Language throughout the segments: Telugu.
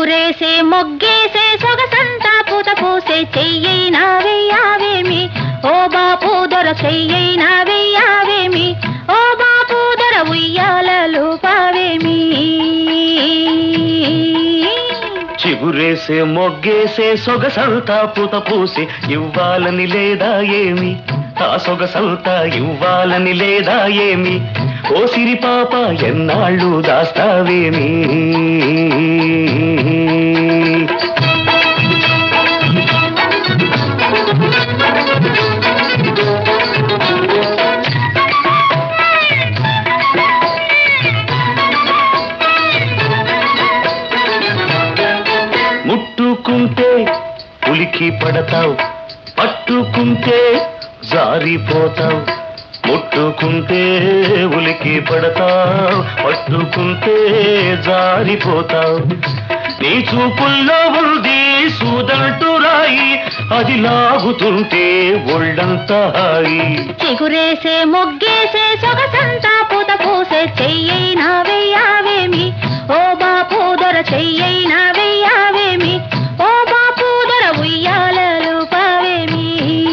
చిగురేసే మొగ్గేసే సొగసంతా పూత పూసే చెయ్యైనా వెయ్యావేమి ఓ బాపు దొర చెయ్యైనా వెయ్యావేమి ఓ బాపు దొర ఉయ్యాలలు పావేమి చిగురేసే మొగ్గేసే సొగసంతా పూత పూసి ఇవ్వాలని లేదా ఏమి ఆ సొగసంతా ఇవ్వాలని లేదా ఏమి ఓ సిరి పాప ఎన్నాళ్ళు దాస్తావేమి ముట్టుకుంటే ఉలికి పడతావు పట్టుకుంటే జారిపోతావు ముట్టుకుంటే ఉలికి పడతావు పట్టుకుంటే జారిపోతావు నీ చూపుల్లో ఉంది సూదంటు రాయి అది లాగుతుంటే ఒళ్ళంతా హాయి చిగురేసే మొగ్గేసే సొగసంతా పూత పూసే చెయ్యైనా వెయ్యావేమి ఓ బాపు దొర చెయ్యైనా వెయ్యావేమి ఓ బాపు దొర ఉయ్యాలలు పావేమి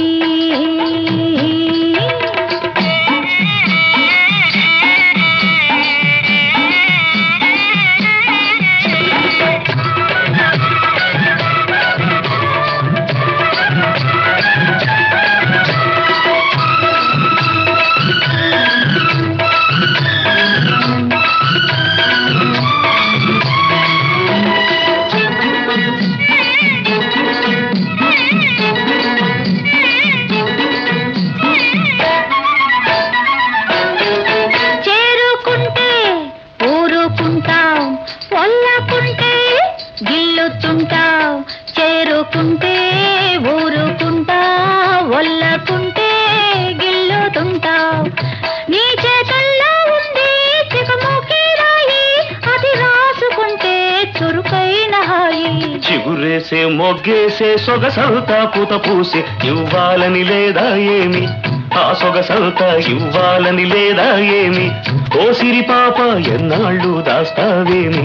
చేరుకుంటే ఊరుకుంటాం పొల్లకుంటే గిల్లుతుంటాం చేరుకుంటే ఊరుకుంటాం ఒల్లకుంటే గిల్లుతుంటాం నీ చేతల్లో ఉంది చికముకి రాయి అది రాసుకుంటే చురుకైన హాయి చిగురేసే మొగ్గేసే సొగసంతా పూత పూసి ఇవ్వాలని లేదా ఏమి ఆ సొగసంతా ఇవ్వాలని లేదా ఏమి ఓ సిరి పాప ఎన్నాళ్ళు దాస్తావేమి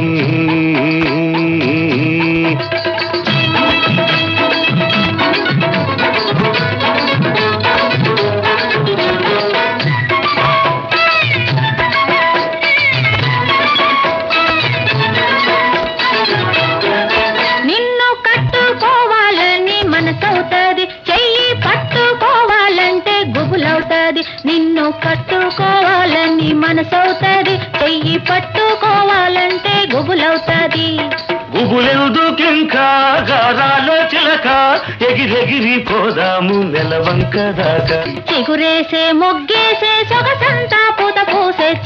నిన్ను కట్టుకోవాలని మనసవుతుంది చెయ్యి పట్టుకోవాలంటే గుబులవుతుంది నిన్ను కట్టుకోవాలని మనసవుతుంది చెయ్యి పట్టుకోవాలంటే గుబులవుతుంది గుబులెందుకింకా గారాలో చిలక ఎగిరెగిరి పోదాము నెలవంక దాకా చిగురేసే మొగ్గేసే సొగసంతా పూత పూసే